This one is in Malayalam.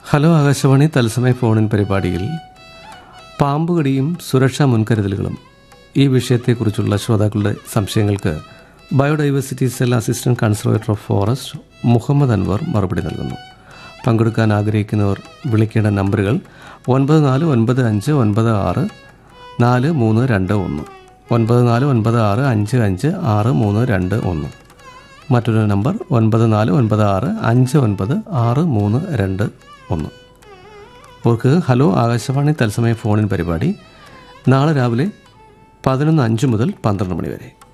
ഹലോ ആകാശവാണി തത്സമയ ഫോണിൻ പരിപാടിയിൽ പാമ്പുകടിയും സുരക്ഷാ മുൻകരുതലുകളും ഈ വിഷയത്തെക്കുറിച്ചുള്ള ശ്രോതാക്കളുടെ സംശയങ്ങൾക്ക് biodiversity cell assistant conservator of forest Muhammad Anwar മറുപടി നൽകുന്നു പങ്കെടുക്കാൻ ആഗ്രഹിക്കുന്നവർ വിളിക്കേണ്ട നമ്പറുകൾ ഒൻപത് നാല് ഒൻപത് അഞ്ച് ഒൻപത് ആറ് നാല് മൂന്ന് രണ്ട് ഒന്ന് ഒൻപത് നാല് ഒൻപത് ആറ് അഞ്ച് അഞ്ച് ആറ് മൂന്ന് രണ്ട് ഒന്ന് മറ്റൊരു നമ്പർ ഒൻപത് നാല് ഒൻപത് ആറ് അഞ്ച് ഒൻപത് ആറ് മൂന്ന് രണ്ട് ഒന്ന് ഓർക്ക് ഹലോ ആകാശവാണി തത്സമയ ഫോണിൻ പരിപാടി നാളെ രാവിലെ പതിനൊന്ന് അഞ്ച് മുതൽ പന്ത്രണ്ട് മണി വരെ